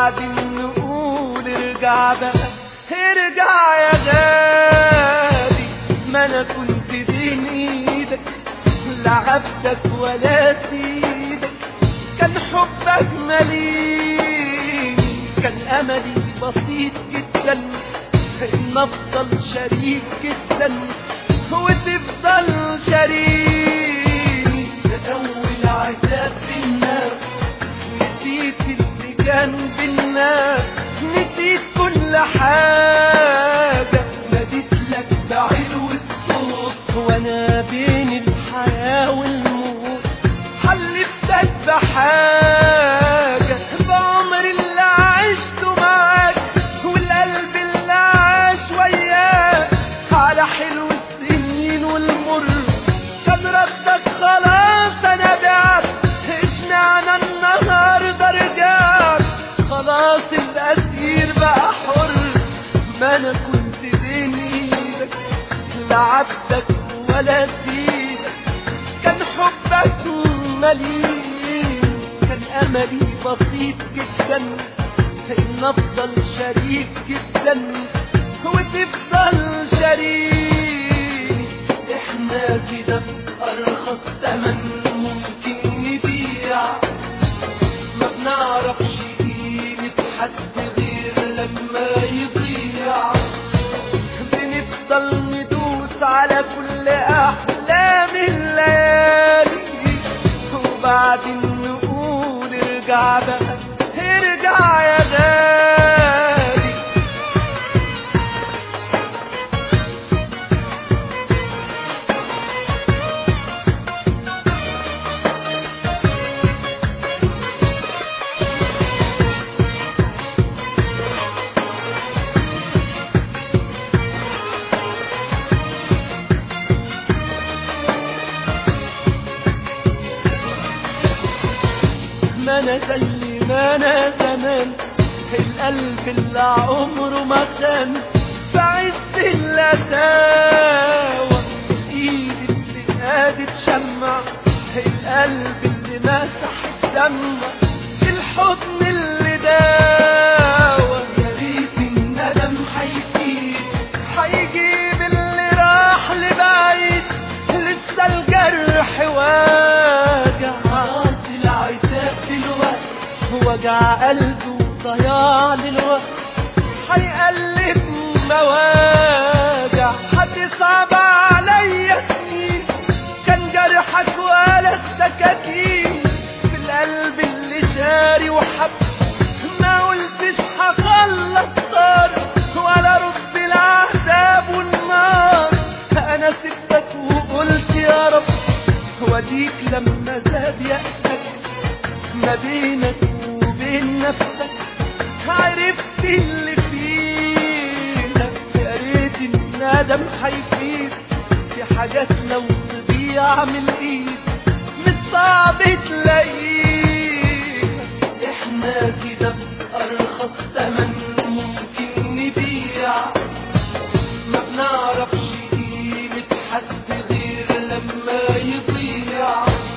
وبعدين نقول ارجع بقى ارجع يا غالي ما انا كنت بين ايدك لا عبدك ولا سيدك كان حبك مليء كان املي بسيط جدا ان افضل شريك جدا وتفضل شريك ده اول عتاب بينا نسيت اللي كان بينا نسيت كل حاجة ناديت لك بعلو الصوت وانا بين الحياة والموت حلفتك بحاجة بعمر اللي عشته معاك والقلب اللي عاش وياك على حلو السنين والمر كان ردك خلاص انا بعت اشمعنى النهارده رجعت خلاص الاسير بقى حر ما انا كنت بين ايدك لا عبدك ولا سيدك كان حبك مليء كان املي بسيط جدا ان افضل شريك جدا وتفضل شريك احنا كده بارخص ثمن ممكن نبيع ما بنعرفش قيمة حد غير لما يضيع بنفضل ندوس على كل احلام الليالي وبعدين نقول ارجع بقى ارجع يا غالي ما انا زي ما انا زمان القلب اللي عمره ما كان في عز اللتاوة ايد اللي قادت شمع القلب اللي مسح الدمع الحضن اللي داوى يا ريت الندم هيجيب هيجيب اللي راح لبعيد لسه الجرح واجع خلاص العتاب دلوقتي وجع قلبه وضياع للوقت هيقلب مواجع هتصعب عليا سنين كان جرحك ولا السكاكين في القلب اللي شاري وحب ما قلتش هخلص صار ولا رد العذاب والنار انا سبتك وقلت يا رب وديك لما زاد يأسك ما بينك وبين نفسك عرفت اللي فيها يا ريت الندم هيفيد في حاجات لو تضيع من الايد مش صعب تلاقيها احنا كده بأرخص ثمن ممكن نبيع ما بنعرفش قيمة حد غير لما يضيع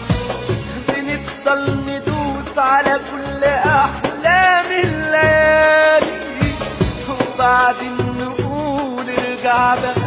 بنفضل ندوس على كل احلام الليالي وبعدين نقول ارجع بقى